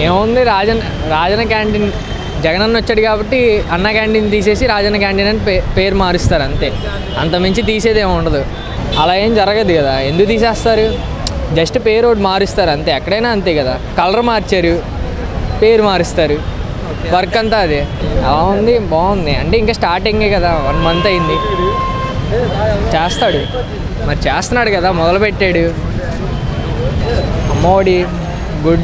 ఏముంది రాజన్ రాజన్న క్యాంటీన్ జగనన్న వచ్చాడు కాబట్టి అన్న క్యాంటీన్ తీసేసి రాజన్న క్యాంటీన్ అని పే పేరు మారుస్తారు అంతే అంత మించి తీసేది ఏమి ఉండదు అలా ఏం జరగదు కదా ఎందుకు తీసేస్తారు జస్ట్ పేరు ఒకటి మారుస్తారు అంతే ఎక్కడైనా అంతే కదా కలర్ మార్చారు పేరు మారుస్తారు వర్క్ అంతా అదే అలా ఉంది బాగుంది అంటే ఇంకా స్టార్టింగే కదా వన్ మంత్ అయింది చేస్తాడు మరి చేస్తున్నాడు కదా మొదలుపెట్టాడు అమ్మఒడి గుడ్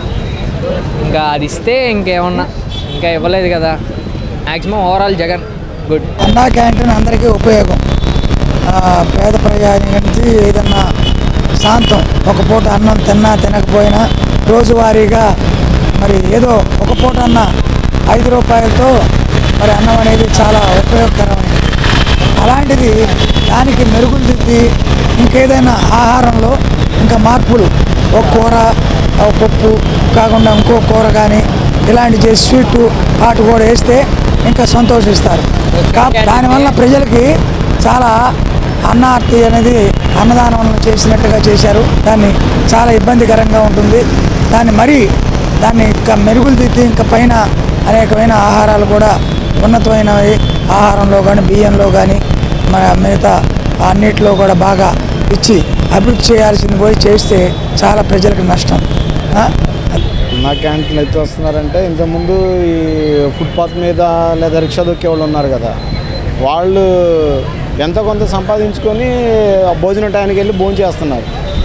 ఇంకా అది ఇస్తే ఇంకేమన్నా ఇంకా ఇవ్వలేదు కదా maximum overall Jagan good Anna canteen అందరికీ ఉపయోగం ఆ, పేద ప్రజానికి ఏదన్నా శాంతం ఒక పూట అన్నం తిన్నా తినకపోయినా రోజువారీగా మరి ఏదో ఒక పూట అన్న ఐదు రూపాయలతో మరి అన్నం అనేది చాలా ఉపయోగకరమైనది అలాంటిది దానికి మెరుగులు దిద్ది ఇంకేదైనా ఆహారంలో ఇంకా మార్పులు ఒక కూర ఒక పప్పు కాకుండా ఇంకో కూర కానీ ఇలాంటి చేసి స్వీట్ హాట్ కూడా వేస్తే ఇంకా సంతోషిస్తారు కా దానివల్ల ప్రజలకి చాలా అన్నార్తి అనేది అన్నదానం చేసినట్టుగా చేశారు దాన్ని చాలా ఇబ్బందికరంగా ఉంటుంది దాన్ని మరీ దాన్ని ఇంకా మెరుగులు దిద్ది ఇంకా పైన అనేకమైన ఆహారాలు కూడా ఉన్నతమైనవి ఆహారంలో కానీ బియ్యంలో కానీ మన మిగతా అన్నిటిలో కూడా బాగా ఇచ్చి అభివృద్ధి చేయాల్సింది పోయి చేస్తే చాలా ప్రజలకు నష్టం ఆ? నా క్యాంటీన్ అయితే వస్తున్నారంటే ఇంతకుముందు ఈ ఫుట్పాత్ మీద లేదా రిక్షా దొక్కే వాళ్ళు ఉన్నారు కదా వాళ్ళు ఎంత కొంత సంపాదించుకొని ఆ భోజనం టైంకి వెళ్ళి భోజనం చేస్తున్నారు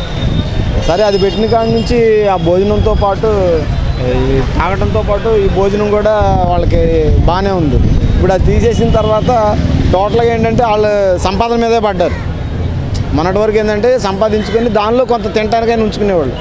సరే అది పెట్టిన కాడ నుంచి ఆ భోజనంతో పాటు ఈ తాగడంతో పాటు ఈ భోజనం కూడా వాళ్ళకి బాగానే ఉంది ఇప్పుడు అది తీసేసిన తర్వాత టోటల్గా ఏంటంటే వాళ్ళు సంపాదన మీదే పడ్డారు మొన్నటి వరకు ఏంటంటే సంపాదించుకొని దానిలో కొంత తినడానికైనా ఉంచుకునేవాళ్ళు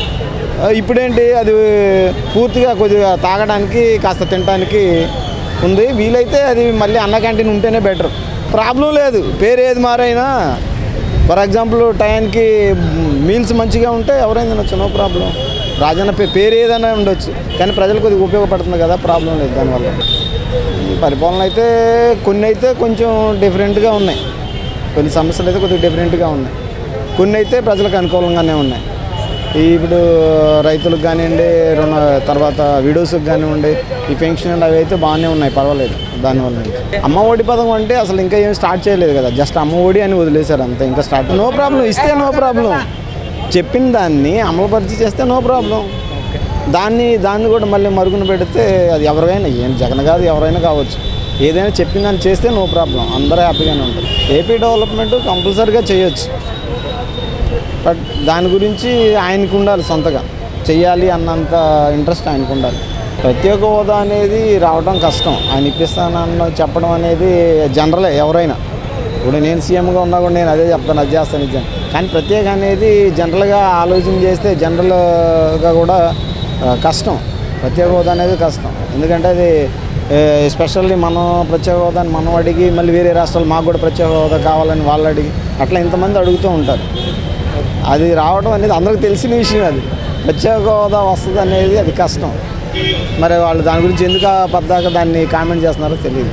ఆ, ఇప్పుడేంటి అది పూర్తిగా కొద్దిగా తాగడానికి కాస్త తినడానికి ఉంది వీలైతే అది మళ్ళీ అన్న క్యాంటీన్ ఉంటేనే బెటర్ ప్రాబ్లం లేదు పేరు ఏది మారైనా ఫర్ ఎగ్జాంపుల్ టైంకి మీల్స్ మంచిగా ఉంటే ఎవరైనా తినొచ్చు నో ప్రాబ్లం రాజన్న పే పేరు ఏదైనా ఉండొచ్చు కానీ ప్రజలకు కొద్దిగా ఉపయోగపడుతుంది కదా ప్రాబ్లం లేదు దానివల్ల ఈ పరిపాలన అయితే కొన్ని అయితే కొంచెం డిఫరెంట్గా ఉన్నాయి కొన్ని సమస్యలు అయితే కొద్దిగా డిఫరెంట్గా ఉన్నాయి కొన్ని అయితే ప్రజలకు అనుకూలంగానే ఉన్నాయి ఈ ఇప్పుడు రైతులకు కానివ్వండి రుణ తర్వాత విడోస్కి కానివ్వండి ఈ పెన్షన్ అవి అయితే బాగానే ఉన్నాయి పర్వాలేదు దానివల్ల అయితే. అమ్మ ఒడి పథకం అంటే అసలు ఇంకా ఏం స్టార్ట్ చేయలేదు కదా జస్ట్ అమ్మ ఒడి అని వదిలేశారు అంతే ఇంకా స్టార్ట్ నో ప్రాబ్లం ఇస్తే నో ప్రాబ్లం చెప్పిన దాన్ని అమలుపరిచి చేస్తే నో ప్రాబ్లం దాన్ని దాన్ని కూడా మళ్ళీ మరుగున పెడితే అది ఎవరైనా ఏం జగన్ కాదు ఎవరైనా కావచ్చు ఏదైనా చెప్పిన దాన్ని చేస్తే నో ప్రాబ్లం అందరూ హ్యాపీగానే ఉంటారు ఏపీ డెవలప్మెంట్ కంపల్సరీగా చేయొచ్చు బట్ దాని గురించి ఆయనకు ఉండాలి సొంతగా చెయ్యాలి అన్నంత ఇంట్రెస్ట్ ఆయనకు ఉండాలి ప్రత్యేక హోదా అనేది రావడం కష్టం ఆయన ఇప్పిస్తానన్న చెప్పడం అనేది జనరలే ఎవరైనా ఇప్పుడు నేను సీఎంగా ఉన్నా కూడా నేను అదే చెప్తాను అది చేస్తాను ఇది చేస్తాను. కానీ ప్రత్యేక అనేది జనరల్గా ఆలోచన చేస్తే జనరల్గా కూడా ఆ, కష్టం ప్రత్యేక హోదా అనేది కష్టం ఎందుకంటే అది ఎస్పెషల్లీ మనం ప్రత్యేక హోదాని మనం అడిగి మళ్ళీ వేరే రాష్ట్రాలు మాకు కూడా ప్రత్యేక హోదా కావాలని వాళ్ళు అడిగి అట్లా ఇంతమంది అడుగుతూ ఉంటారు అది రావడం అనేది అందరికి తెలిసిన విషయం అది ప్రత్యేక హోదా వస్తుంది అనేది అది కష్టం మరి వాళ్ళు దాని గురించి ఎందుకు పద్దాక దాన్ని కామెంట్ చేస్తున్నారో తెలియదు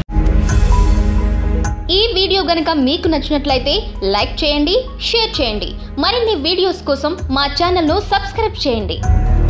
ఈ వీడియో గనుక మీకు నచ్చినట్లయితే లైక్ చేయండి షేర్ చేయండి మరిన్ని వీడియోస్ కోసం మా ఛానల్ను సబ్స్క్రైబ్ చేయండి